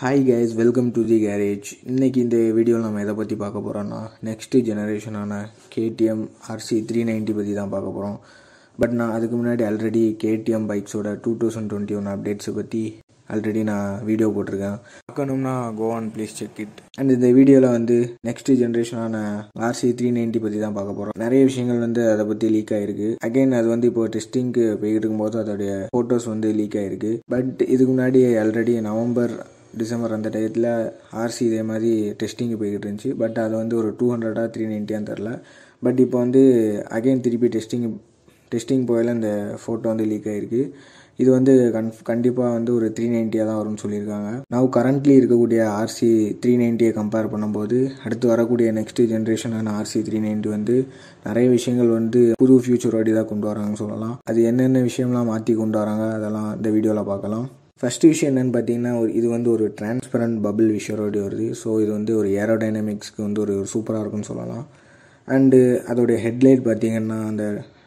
hi guys welcome to the garage இன்னைக்கு இந்த வீடியோவில் நம்ம எதை பற்றி பார்க்க போகிறோன்னா நெக்ஸ்ட் ஜெனரேஷனான கேடிஎம் ஆர்சி த்ரீ நைன்ட்டி பற்றி தான் பார்க்க போகிறோம் பட் நான் அதுக்கு முன்னாடி ஆல்ரெடி கேடிஎம் பைக்ஸோட டூ தௌசண்ட் டுவெண்ட்டி ஒன் அப்டேட்ஸை பற்றி ஆல்ரெடி நான் வீடியோ போட்டிருக்கேன் பார்க்கணும்னா கோவான் ப்ளீஸ் செக் இட் அண்ட் இந்த வீடியோவில் வந்து நெக்ஸ்ட் ஜென்ரேஷனான ஆர்சி த்ரீ நைன்ட்டி பற்றி தான் பார்க்க போகிறோம் நிறைய விஷயங்கள் வந்து அதை பற்றி லீக் ஆயிருக்கு அகைன் அது வந்து இப்போ டெஸ்டிங்க்கு போய்கிட்டு இருக்கும்போது அதோடைய ஃபோட்டோஸ் வந்து லீக் ஆயிருக்கு பட் இதுக்கு முன்னாடி ஆல்ரெடி நவம்பர் டிசம்பர் அந்த டயத்தில் ஆர்சி இதே மாதிரி டெஸ்டிங்கு போய்கிட்டு இருந்துச்சு பட் அது வந்து ஒரு டூ ஹண்ட்ரடா த்ரீ நைன்ட்டியான்னு தெரில பட் இப்போ வந்து அகைன் திருப்பி டெஸ்டிங் டெஸ்டிங் போயில இந்த ஃபோட்டோ வந்து லீக் ஆகிருக்கு இது வந்து கன் கண்டிப்பாக வந்து ஒரு த்ரீ நைன்ட்டியாக தான் வரும்னு சொல்லியிருக்காங்க நான் கரண்ட்லி இருக்கக்கூடிய ஆர்சி த்ரீ நைன்ட்டியை கம்பேர் பண்ணும்போது அடுத்து வரக்கூடிய நெக்ஸ்ட் ஜென்ரேஷனான ஆர்சி த்ரீ நைன்ட்டி வந்து நிறைய விஷயங்கள் வந்து புது ஃபியூச்சரோடி தான் கொண்டு வராங்கன்னு சொல்லலாம் அது என்னென்ன விஷயம்லாம் மாற்றி கொண்டு வராங்க அதெல்லாம் இந்த வீடியோவில் பார்க்கலாம் ஃபஸ்ட்டு விஷயம் என்னென்னு பார்த்தீங்கன்னா ஒரு இது வந்து ஒரு டிரான்ஸ்பரண்ட் பபிள் விஷயரோடி வருது ஸோ இது வந்து ஒரு ஏரோடைனமிக்ஸ்க்கு வந்து ஒரு சூப்பராக இருக்கும்னு சொல்லலாம் அண்டு அதோடைய ஹெட்லைட் பார்த்தீங்கன்னா அந்த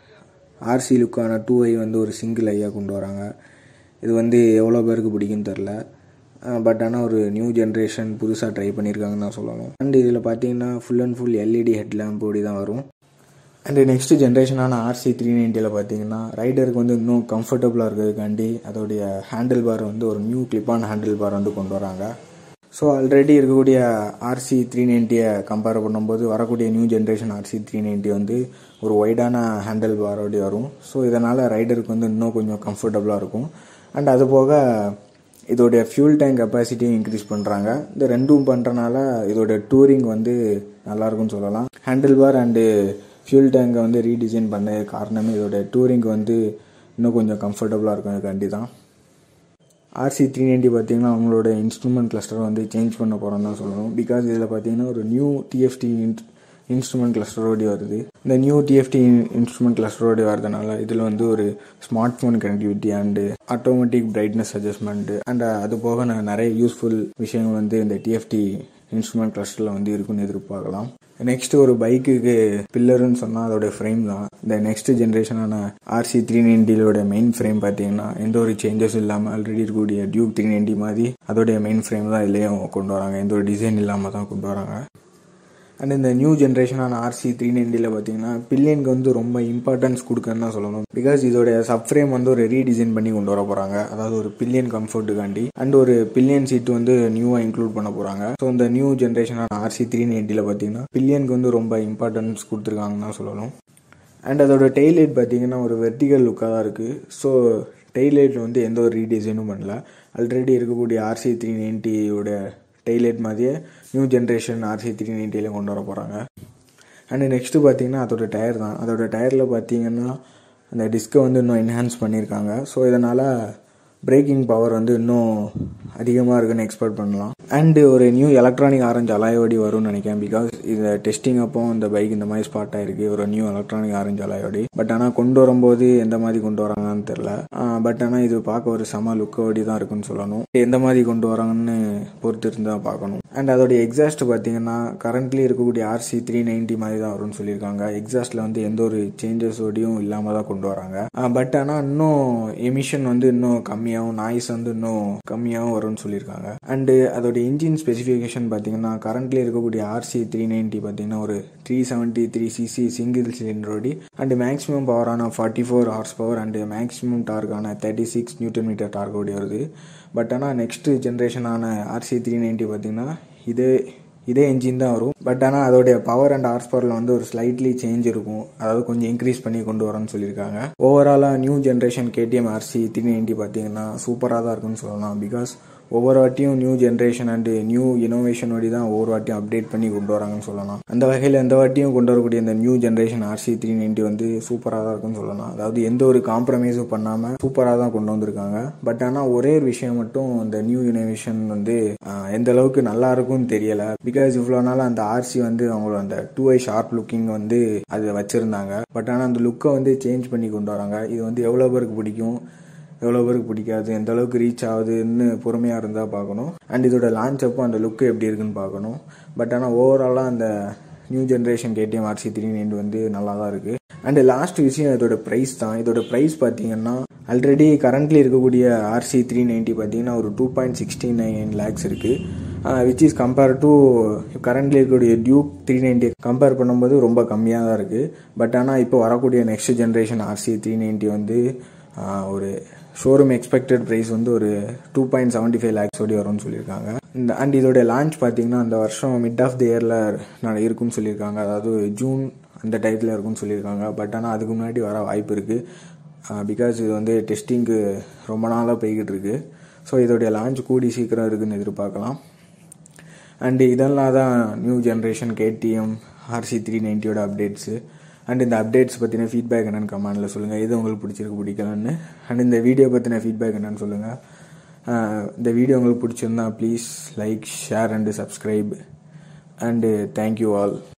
ஆர்சி லுக்கான டூ ஐ வந்து ஒரு சிங்கிள் ஐயாக கொண்டு வராங்க இது வந்து எவ்வளோ பேருக்கு பிடிக்குன்னு தெரில பட் ஆனால் ஒரு நியூ ஜென்ரேஷன் புதுசாக ட்ரை பண்ணியிருக்காங்கன்னு தான் சொல்லணும் அண்ட் இதில் பார்த்தீங்கன்னா full and full LED head lamp ஓடி தான் வரும் அண்டு நெக்ஸ்ட் ஜென்ரேஷனான ஆர்சி த்ரீ நைன்ட்டியில் பார்த்தீங்கன்னா ரைடருக்கு வந்து இன்னும் கம்ஃபர்டபுளாக இருக்கிறதுக்காண்டி அதோடைய ஹேண்டில் பார் வந்து ஒரு நியூ கிளிப்பான ஹேண்டில் பார் வந்து கொண்டு வராங்க ஸோ ஆல்ரெடி இருக்கக்கூடிய ஆர்சி த்ரீ நைன்ட்டியை கம்பேர் பண்ணும்போது வரக்கூடிய new generation RC three ninety வந்து ஒரு ஒய்டான ஹேண்டில் பாரோடி வரும் ஸோ இதனால் ரைடருக்கு வந்து இன்னும் கொஞ்சம் கம்ஃபர்டபுளாக இருக்கும் அண்ட் அது போக இதோடைய ஃபியூல் டேங்க் கெப்பாசிட்டியும் இன்க்ரீஸ் பண்ணுறாங்க இந்த ரெண்டும் பண்ணுறனால இதோடைய டூரிங் வந்து நல்லாயிருக்கும்னு சொல்லலாம் ஹேண்டில் பார் அண்டு ஃபியூல் டேங்கை வந்து ரீடிசைன் பண்ண காரணமே இதோட டூரிங்க்கு வந்து இன்னும் கொஞ்சம் கம்ஃபர்டபுளாக இருக்கும் இதுக்காண்டி தான் ஆர்சி த்ரீ நைன்ட்டி பார்த்தீங்கன்னா அவங்களோட இன்ஸ்ட்ருமெண்ட் கிளஸ்டர் வந்து சேஞ்ச் பண்ண போகிறோம்னு தான் சொல்லணும் பிகாஸ் இதில் பார்த்தீங்கன்னா ஒரு நியூ டிஎஃப்டி இன்ஸ்ட்ருமெண்ட் கிளஸ்டரோடி வருது இந்த நியூ டிஎஃப்டி இன்ஸ்ட்ருமெண்ட் கிளஸ்டரோடி வரதுனால இதில் வந்து ஒரு smartphone connectivity and automatic brightness adjustment and அது போக நான் நிறைய யூஸ்ஃபுல் விஷயங்கள் வந்து இந்த டிஎஃப்டி இன்ஸ்ட்ருமெண்ட் கிளஸ்டரில் வந்து இருக்குன்னு எதிர்பார்க்கலாம் நெக்ஸ்ட் ஒரு பைக்குக்கு பில்லர்னு சொன்னால் அதோட ஃப்ரேம் தான் இந்த நெக்ஸ்ட் ஜென்ரேஷனான ஆர்சி த்ரீ நைன்ட்டியோட மெயின் ஃப்ரேம் பார்த்தீங்கன்னா எந்த ஒரு சேஞ்சஸும் இல்லாமல் ஆல்ரெடி இருக்கக்கூடிய டியூக் த்ரீ நைன்ட்டி மாதிரி அதோடைய மெயின் ஃப்ரேம் தான் இதுலேயும் கொண்டு வராங்க எந்த ஒரு டிசைன் இல்லாமல் தான் கொண்டு வராங்க அண்ட் இந்த நியூ ஜென்ரேஷனான ஆர்சி த்ரீ நைன்ட்டியில் பார்த்தீங்கன்னா பில்லியனுக்கு வந்து ரொம்ப இம்பார்ட்டன்ஸ் கொடுக்குன்னு தான் சொல்லணும் பிகாஸ் இதோடைய சப் ஃப்ரேம் வந்து ஒரு ரீடிசைன் பண்ணி கொண்டு வர போகிறாங்க அதாவது ஒரு பில்லியன் கம்ஃபர்ட்டுக்காண்டி அண்ட் ஒரு பில்லியன் சீட் வந்து நியூவாக இன்க்ளூட் பண்ண போகிறாங்க ஸோ இந்த நியூ ஜென்ரேஷனான ஆர்சி த்ரீ நைன்ட்டியில் பார்த்தீங்கன்னா பில்லியனுக்கு வந்து ரொம்ப இம்பார்ட்டன்ஸ் கொடுத்துருக்காங்கன்னு தான் சொல்லணும் அண்ட் அதோட டெய்லைட் பார்த்தீங்கன்னா ஒரு வெர்டிகல் லுக்காக தான் இருக்குது ஸோ டெய்லைட்டில் வந்து எந்த ஒரு ரீடிசைனும் பண்ணல ஆல்ரெடி இருக்கக்கூடிய ஆர்சி த்ரீ நைன்ட்டியோட டெய்லைட் மாதிரியே நியூ ஜென்ரேஷன் ஆர்சி த்ரீ நைன்ட்டியில் கொண்டு வர போகிறாங்க அண்டு நெக்ஸ்ட்டு பார்த்தீங்கன்னா அதோட டயர் தான் அதோட டயரில் பார்த்தீங்கன்னா அந்த டிஸ்கை வந்து இன்னும் என்ஹான்ஸ் பண்ணியிருக்காங்க ஸோ இதனால் பிரேக்கிங் பவர் வந்து இன்னும் அதிகமாக இருக்குன்னு எக்ஸ்பெக்ட் பண்ணலாம் அண்டு ஒரு நியூ எலக்ட்ரானிக் ஆரஞ்சு அலாயோடி வரும்னு நினைக்கிறேன் பிகாஸ் இந்த டெஸ்டிங் அப்போ இந்த பைக் இந்த மாதிரி ஸ்பாட் ஆயிருக்கு ஒரு நியூ எலக்ட்ரானிக் ஆரஞ்சு அலாயோடி பட் ஆனால் கொண்டு வரும்போது எந்த மாதிரி கொண்டு வராங்கன்னு தெரில பட் ஆனால் இது பார்க்க ஒரு செம லுக்கோடி தான் இருக்குன்னு சொல்லணும் எந்த மாதிரி கொண்டு வராங்கன்னு பொறுத்து இருந்தால் பார்க்கணும் அண்ட் அதோடைய எக்ஸாஸ்ட் பார்த்தீங்கன்னா கரண்ட்லி இருக்கக்கூடிய ஆர்சி த்ரீ நைன்ட்டி மாதிரி தான் வரும்னு சொல்லியிருக்காங்க எக்ஸாஸ்டில் வந்து எந்த ஒரு சேஞ்சஸோடையும் இல்லாமல் தான் கொண்டு வராங்க பட் ஆனால் இன்னும் எமிஷன் வந்து இன்னும் கம்மியாகவும் நாய்ஸ் வந்து இன்னும் கம்மியாகவும் வரும்னு சொல்லியிருக்காங்க அண்டு அதோடைய இன்ஜின் ஸ்பெசிஃபிகேஷன் பார்த்தீங்கன்னா கரண்ட்லி இருக்கக்கூடிய ஆர்சி த்ரீ நைன்ட்டி பார்த்தீங்கன்னா ஒரு three seventy three CC single சிலிண்டரோடி அண்டு மேக்ஸிமம் பவரான forty four horse power and maximum டார்க்கான தேர்ட்டி சிக்ஸ் நியூட்டன் மீட்டர் டார்க்கோடி வருது பட் ஆனால் நெக்ஸ்ட் ஜென்ரேஷனான ஆர்சி த்ரீ நைன்ட்டி பார்த்தீங்கன்னா இதே இதே என்ஜின் தான் வரும் பட் ஆனால் அதோடைய பவர் அண்ட் ஹார்ஸ் பவரில் வந்து ஒரு ஸ்லைட்லி சேஞ்ச் இருக்கும் அதாவது கொஞ்சம் இன்க்ரீஸ் பண்ணி கொண்டு வரேன்னு சொல்லியிருக்காங்க ஓவராலாக new generation KTM RC three ninety பார்த்தீங்கன்னா சூப்பராக தான் இருக்குன்னு சொல்லலாம் பிகாஸ் ஒவ்வொரு வாட்டியும் நியூ ஜென்ரேஷன் அண்டு நியூ இனோவேஷனோடி தான் ஒவ்வொரு வாட்டியும் அப்டேட் பண்ணி கொண்டு வராங்கன்னு சொல்லலாம் அந்த வகையில் எந்த வாட்டியும் கொண்டு வரக்கூடிய இந்த new generation RC three ninety வந்து சூப்பராக தான் இருக்குன்னு சொல்லலாம் அதாவது எந்த ஒரு காம்ப்ரமைஸும் பண்ணாமல் சூப்பராக தான் கொண்டு வந்திருக்காங்க பட் ஆனால் ஒரே ஒரு விஷயம் மட்டும் இந்த நியூ இனோவேஷன் வந்து எந்த அளவுக்கு நல்லா இருக்கும்னு தெரியல பிகாஸ் இவ்வளோ நாள் அந்த ஆர்சி வந்து அவங்களோட அந்த டூ ஐ ஷார்ப் லுக்கிங் வந்து அது வச்சிருந்தாங்க பட் ஆனால் அந்த லுக்கை வந்து சேஞ்ச் பண்ணி கொண்டு வராங்க இது வந்து எவ்வளோ பேருக்கு பிடிக்கும் எவ்வளோ பேருக்கு பிடிக்காது எந்த அளவுக்கு ரீச் ஆகுதுன்னு பொறுமையாக இருந்தால் பார்க்கணும் அண்ட் இதோட லான்ச் அப்போ அந்த லுக்கு எப்படி இருக்குன்னு பார்க்கணும் பட் ஆனால் ஓவராலாக அந்த new generation KTM RC three nine வந்து நல்லா தான் இருக்குது அண்டு லாஸ்ட் விஷயம் இதோட ப்ரைஸ் தான் இதோட ப்ரைஸ் பார்த்தீங்கன்னா ஆல்ரெடி கரண்ட்லி இருக்கக்கூடிய ஆர்சி த்ரீ நைன்ட்டி பார்த்தீங்கன்னா ஒரு two point sixty nine lakhs இருக்குது which is compare to currently இருக்கக்கூடிய டியூக் த்ரீ நைன்ட்டி கம்பேர் பண்ணும்போது ரொம்ப கம்மியாக தான் இருக்குது பட் ஆனால் இப்போ வரக்கூடிய next generation RC three ninety வந்து ஒரு ஷோரூம் எக்ஸ்பெக்டட் ப்ரைஸ் வந்து ஒரு two point seventy five lakhs ஓடி வரும்னு சொல்லியிருக்காங்க இந்த அண்ட் இதோட லான்ச் பார்த்தீங்கன்னா அந்த வருஷம் மிட் ஆஃப் த இயரில் நான் இருக்குன்னு சொல்லியிருக்காங்க அதாவது ஜூன் அந்த டயத்தில் இருக்குன்னு சொல்லியிருக்காங்க பட் ஆனால் அதுக்கு முன்னாடி வர வாய்ப்பு இருக்குது பிகாஸ் இது வந்து டெஸ்டிங்க்கு ரொம்ப நாளாக போய்கிட்டு இருக்கு ஸோ இதோடைய லான்ச் கூடி சீக்கிரம் இருக்குன்னு எதிர்பார்க்கலாம் அண்டு இதெல்லாம் தான் new generation KTM RC three நைன்ட்டியோட அப்டேட்ஸு அண்ட் இந்த அப்டேட்ஸ் பற்றின ஃபீட்பேக் என்னென்னு கமெண்டில் சொல்லுங்கள் எது உங்களுக்கு பிடிச்சிருக்கு பிடிக்கலன்னு அண்ட் இந்த வீடியோ பற்றின ஃபீட்பேக் என்னென்னு சொல்லுங்கள் இந்த வீடியோ உங்களுக்கு பிடிச்சிருந்தா please like share and subscribe and thank you all